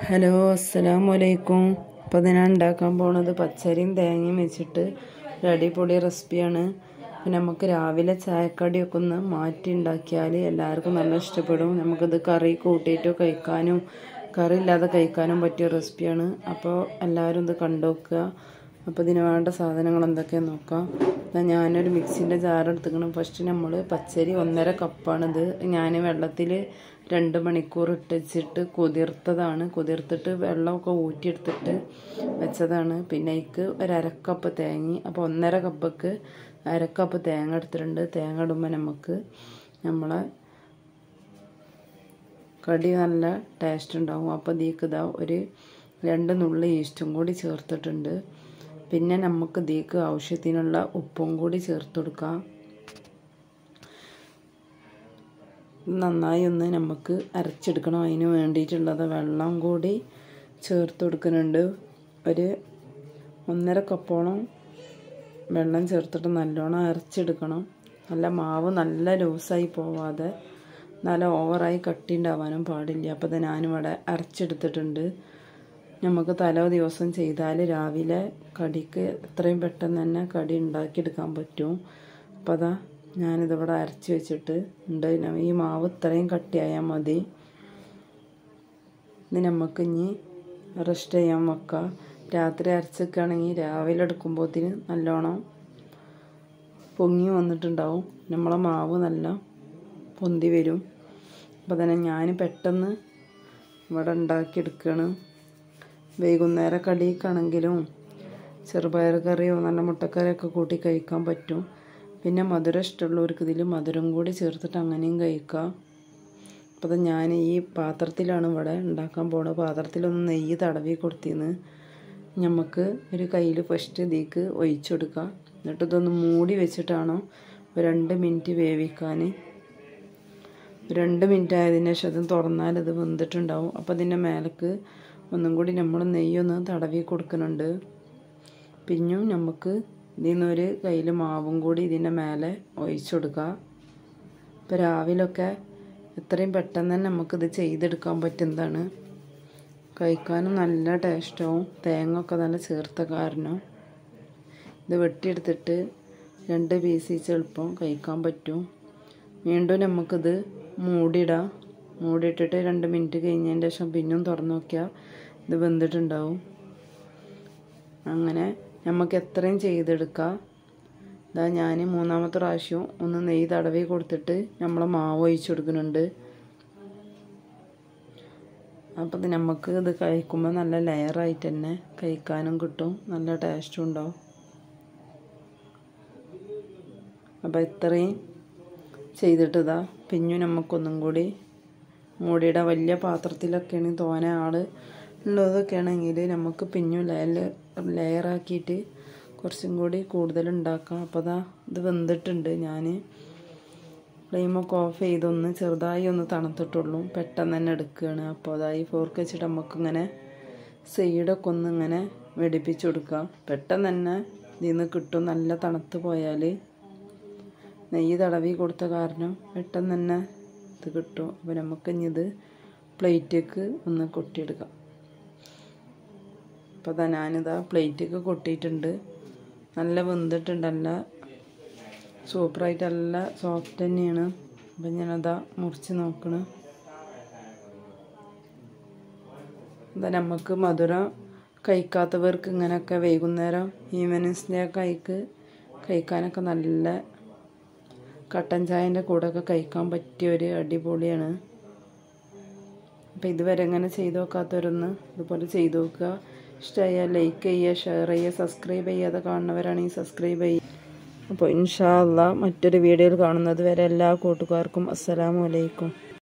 hello അസ്സലാമു അലൈക്കും അപ്പോൾ ഇത് ഞാൻ ഉണ്ടാക്കാൻ പോണത് പച്ചരിയും തേങ്ങയും വെച്ചിട്ട് ഒരു അടിപൊളി റെസിപ്പിയാണ് പിന്നെ നമുക്ക് രാവിലെ ചായക്കടിയൊക്കെ ഒന്ന് മാറ്റി ഉണ്ടാക്കിയാൽ എല്ലാവർക്കും നല്ല ഇഷ്ടപ്പെടും നമുക്കിത് കറി കൂട്ടിയിട്ട് കഴിക്കാനും കറി ഇല്ലാതെ കഴിക്കാനും പറ്റിയ റെസിപ്പിയാണ് അപ്പോൾ എല്ലാവരും ഇത് കണ്ടു നോക്കുക അപ്പോൾ ഇതിന് വേണ്ട സാധനങ്ങൾ എന്തൊക്കെയാണെന്ന് നോക്കാം എന്നാ ഞാനൊരു മിക്സിൻ്റെ ജാർ എടുത്തിക്കണം ഫസ്റ്റ് നമ്മൾ പച്ചരി ഒന്നര കപ്പാണിത് ഞാൻ വെള്ളത്തിൽ രണ്ട് മണിക്കൂർ ഇട്ടിച്ചിട്ട് കുതിർത്തതാണ് കുതിർത്തിട്ട് വെള്ളമൊക്കെ ഊറ്റിയെടുത്തിട്ട് വെച്ചതാണ് പിന്നെ അതിക്ക് ഒരു അരക്കപ്പ് തേങ്ങ അപ്പോൾ ഒന്നര കപ്പക്ക് അരക്കപ്പ് തേങ്ങ എടുത്തിട്ടുണ്ട് തേങ്ങ ഇടുമ്പോൾ നമുക്ക് നമ്മളെ കടി നല്ല ടേസ്റ്റ് ഉണ്ടാവും അപ്പോൾ ഇതിക്ക് ഇതാ ഒരു രണ്ട് നുള്ളി ഈസ്റ്റും കൂടി ചേർത്തിട്ടുണ്ട് പിന്നെ നമുക്ക് ഇതിക്ക് ആവശ്യത്തിനുള്ള ഉപ്പും കൂടി ചേർത്ത് കൊടുക്കാം നന്നായി ഒന്ന് നമുക്ക് അരച്ചെടുക്കണം അതിന് വേണ്ടിയിട്ടുള്ളത് വെള്ളം കൂടി ചേർത്ത് കൊടുക്കുന്നുണ്ട് ഒരു ഒന്നര കപ്പോളം വെള്ളം ചേർത്തിട്ട് നല്ലോണം അരച്ചെടുക്കണം നല്ല മാവ് നല്ല ലൂസായി പോവാതെ നല്ല ഓവറായി കട്ടി ഉണ്ടാവാനും പാടില്ല അപ്പോൾ അത് ഞാനിവിടെ അരച്ചെടുത്തിട്ടുണ്ട് നമുക്ക് തലോ ദിവസം ചെയ്താൽ രാവിലെ കടിക്ക് എത്രയും പെട്ടെന്ന് തന്നെ കടി ഉണ്ടാക്കിയെടുക്കാൻ പറ്റും അപ്പോൾ അതാ ഞാനിതിവിടെ അരച്ച് വെച്ചിട്ട് ഉണ്ട് ഈ മാവ് ഇത്രയും കട്ടിയായാൽ മതി ഇത് നമുക്ക് ഇനി റെസ്റ്റ് ചെയ്യാൻ വെക്കാം രാത്രി അരച്ചൊക്കെയാണെങ്കിൽ രാവിലെ എടുക്കുമ്പോഴത്തേന് നല്ലോണം പൊങ്ങി വന്നിട്ടുണ്ടാവും നമ്മളെ മാവ് നല്ല പൊന്തി വരും അപ്പോൾ തന്നെ ഞാൻ പെട്ടെന്ന് ഇവിടെ ഉണ്ടാക്കിയെടുക്കുകയാണ് വൈകുന്നേരം കടിക്കാണെങ്കിലും ചെറുപയർ കറിയോ നല്ല മുട്ടക്കറിയൊക്കെ കൂട്ടി കഴിക്കാൻ പറ്റും പിന്നെ മധുരം ഇഷ്ടമുള്ളവർക്ക് ഇതിൽ മധുരം കൂടി ചേർത്തിട്ട് അങ്ങനെയും കഴിക്കാം അപ്പോൾ അത് ഞാൻ ഈ പാത്രത്തിലാണ് ഇവിടെ ഉണ്ടാക്കാൻ പോകുന്നത് പാത്രത്തിലൊന്ന് നെയ്യ് തടവി കൊടുത്തിന്ന് നമുക്ക് ഒരു കയ്യിൽ ഫസ്റ്റ് ഇതിലേക്ക് ഒഴിച്ചു കൊടുക്കുക എന്നിട്ട് ഇതൊന്ന് മൂടി വെച്ചിട്ടാണോ ഒരു രണ്ട് മിനിറ്റ് വേവിക്കാൻ രണ്ട് മിനിറ്റ് ആയതിനു ശേഷം അത് തുറന്നാൽ ഇത് വെന്തിട്ടുണ്ടാവും അപ്പോൾ അതിൻ്റെ മേലേക്ക് ഒന്നും കൂടി നമ്മൾ നെയ്യൊന്ന് തടവി കൊടുക്കുന്നുണ്ട് പിന്നും നമുക്ക് ഇതിൽ നിന്നൊരു കയ്യിൽ മാവും കൂടി ഇതിൻ്റെ മേലെ ഒഴിച്ചു കൊടുക്കുക ഇപ്പോൾ രാവിലൊക്കെ എത്രയും പെട്ടെന്ന് തന്നെ നമുക്കിത് ചെയ്തെടുക്കാൻ പറ്റുന്നതാണ് കഴിക്കാനും നല്ല ടേസ്റ്റാവും തേങ്ങ ഒക്കെ നല്ല ചേർത്ത കാരണം ഇത് വെട്ടിയെടുത്തിട്ട് രണ്ട് പീസ് എളുപ്പം കഴിക്കാൻ പറ്റും വീണ്ടും നമുക്കിത് മൂടിയിടാം മൂടിയിട്ടിട്ട് രണ്ട് മിനിറ്റ് കഴിഞ്ഞതിന് ശേഷം പിന്നും തുറന്നു നോക്കിയാൽ ഇത് വെന്തിട്ടുണ്ടാവും അങ്ങനെ നമുക്ക് എത്രയും ചെയ്തെടുക്കാം ഇതാ ഞാൻ മൂന്നാമത്തെ പ്രാവശ്യം ഒന്ന് നെയ്യ് തടവി കൊടുത്തിട്ട് നമ്മളെ മാവ് ഒഴിച്ചു കൊടുക്കുന്നുണ്ട് അപ്പോൾ ഇത് നമുക്ക് ഇത് കഴിക്കുമ്പോൾ നല്ല ലെയറായിട്ട് തന്നെ കഴിക്കാനും കിട്ടും നല്ല ടേസ്റ്റും ഉണ്ടാവും അപ്പോൾ ഇത്രയും ചെയ്തിട്ട് ഇതാ പിഞ്ഞു നമുക്കൊന്നും കൂടി മൂടിയുടെ വലിയ പാത്രത്തിലൊക്കെയാണ് തോനെ ആൾ ഉള്ളതൊക്കെ ആണെങ്കിൽ നമുക്ക് പിഞ്ഞു ലെയർ ലെയറാക്കിയിട്ട് കുറച്ചും കൂടി കൂടുതൽ ഉണ്ടാക്കാം അപ്പോൾ അതാ ഇത് വെന്തിട്ടുണ്ട് ഞാൻ ഫ്ലെയിമൊക്കെ ഓഫ് ചെയ്തൊന്ന് ചെറുതായി ഒന്ന് തണുത്തിട്ടുള്ളൂ പെട്ടെന്ന് തന്നെ എടുക്കുകയാണ് അപ്പോൾ അതായി ഫോർക്ക് വെച്ചിട്ട് നമുക്കിങ്ങനെ സൈഡൊക്കെ ഒന്ന് ഇങ്ങനെ വെടിപ്പിച്ച് കൊടുക്കാം പെട്ടെന്ന് തന്നെ ഇതിൽ നിന്ന് കിട്ടും നല്ല തണുത്ത് പോയാൽ നെയ്യ് തടവി കൊടുത്ത കാരണം പെട്ടെന്ന് തന്നെ ഇത് കിട്ടും അപ്പോൾ നമുക്ക് ഇനി ഇത് പ്ലേറ്റേക്ക് ഒന്ന് കൊട്ടിയെടുക്കാം അപ്പോൾ അതാ ഞാനിതാ പ്ലേറ്റേക്ക് കൊട്ടിയിട്ടുണ്ട് നല്ല വെന്തിട്ടുണ്ട് നല്ല സൂപ്പറായിട്ട് നല്ല സോഫ്റ്റ് തന്നെയാണ് അപ്പം ഞാനതാ മുറിച്ച് നോക്കണം എന്താ നമുക്ക് മധുരം കഴിക്കാത്തവർക്ക് ഇങ്ങനെയൊക്കെ വൈകുന്നേരം ഈവനിങ് സ്നാക്ക് ആയിക്ക് കഴിക്കാനൊക്കെ നല്ല കട്ടൻ ചായൻ്റെ കൂടെയൊക്കെ കഴിക്കാൻ പറ്റിയ ഒരു അടിപൊളിയാണ് അപ്പോൾ ഇതുവരെ ഇങ്ങനെ ചെയ്ത് നോക്കാത്തവരൊന്ന് ഇതുപോലെ ചെയ്ത് നോക്കുക ഇഷ്ടമായാൽ ലൈക്ക് ചെയ്യുക ഷെയർ ചെയ്യുക സബ്സ്ക്രൈബ് ചെയ്യാതെ കാണുന്നവരാണെങ്കിൽ സബ്സ്ക്രൈബ് ചെയ്യുക അപ്പോൾ ഇൻഷാ അള്ളാ മറ്റൊരു വീഡിയോയിൽ കാണുന്നത് വരെ എല്ലാ കൂട്ടുകാർക്കും അസ്സലാമു അലൈക്കും